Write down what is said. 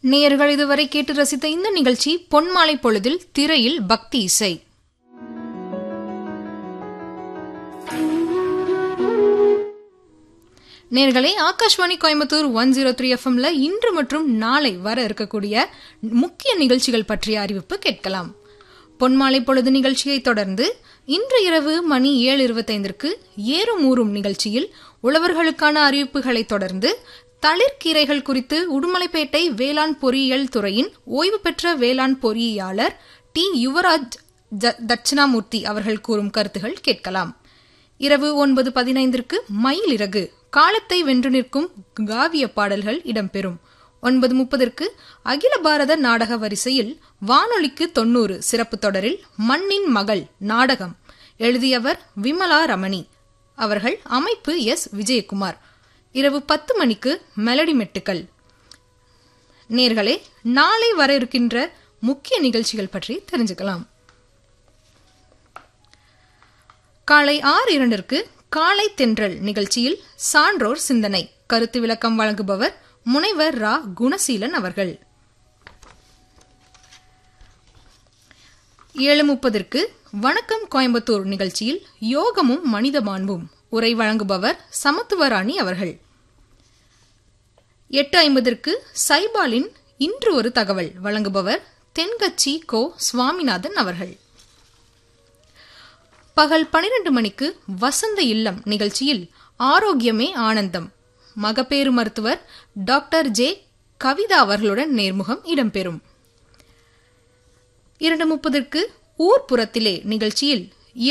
நேயர்கள் இதுவரை கேட்டு ரசித்த இந்த நிகழ்ச்சி பொன்மாலை பொழுதில் திரையில் பக்தி இசை நேர்களே Akashvani Coimbatore one zero three எஃப்எம்ல இன்று மற்றும் நாளை வர இருக்கக்கூடிய முக்கிய நிகழ்ச்சிகள் பற்றிய அறிவிப்பு கேட்கலாம் பொன்மாலை பொழுது நிகழ்ச்சியை தொடர்ந்து இன்று இரவு மணி ஏழு இருபத்தைந்திற்கு ஏறும் ஊறும் நிகழ்ச்சியில் உழவர்களுக்கான அறிவிப்புகளை தொடர்ந்து தளிர்கீரைகள் குறித்து உடுமலைப்பேட்டை வேளாண் பொறியியல் துறையின் ஓய்வு பெற்ற வேளாண் பொறியியலாளர் டி யுவராஜ் தட்சிணாமூர்த்தி அவர்கள் கூறும் கருத்துகள் கேட்கலாம் இரவு ஒன்பது பதினைந்திற்கு மயில் இறகு காலத்தை வென்று நிற்கும் காவிய பாடல்கள் இடம்பெறும் ஒன்பது முப்பதற்கு அகில பாரத நாடக வரிசையில் வானொலிக்கு தொன்னூறு சிறப்பு தொடரில் மண்ணின் மகள் நாடகம் எழுதியவர் விமலா ரமணி அவர்கள் அமைப்பு எஸ் விஜயகுமார் இரவு பத்து மணிக்கு மெலடி மெட்டுக்கள் நேர்களே நாளை வர இருக்கின்ற முக்கிய நிகழ்ச்சிகள் பற்றி தெரிஞ்சுக்கலாம் காலை ஆறு இரண்டிற்கு காலை தென்றல் நிகழ்ச்சியில் சான்றோர் சிந்தனை கருத்து விளக்கம் வழங்குபவர் முனைவர் ரா குணசீலன் அவர்கள் ஏழு முப்பதற்கு வணக்கம் கோயம்புத்தூர் நிகழ்ச்சியில் யோகமும் மனித மாண்பும் உரை வழங்குபவர் சமத்துவராணி அவர்கள் எட்டு ஐம்பதற்கு சைபாலின் இன்று ஒரு தகவல் வழங்குபவர் தென்கட்சி கோ சுவாமிநாதன் அவர்கள் பகல் பனிரெண்டு மணிக்கு வசந்த இல்லம் நிகழ்ச்சியில் ஆரோக்கியமே ஆனந்தம் மகப்பேறு மருத்துவர் டாக்டர் ஜே கவிதா அவர்களுடன் நேர்முகம் இடம்பெறும் இரண்டு முப்பதற்கு ஊர்ப்புறத்திலே நிகழ்ச்சியில்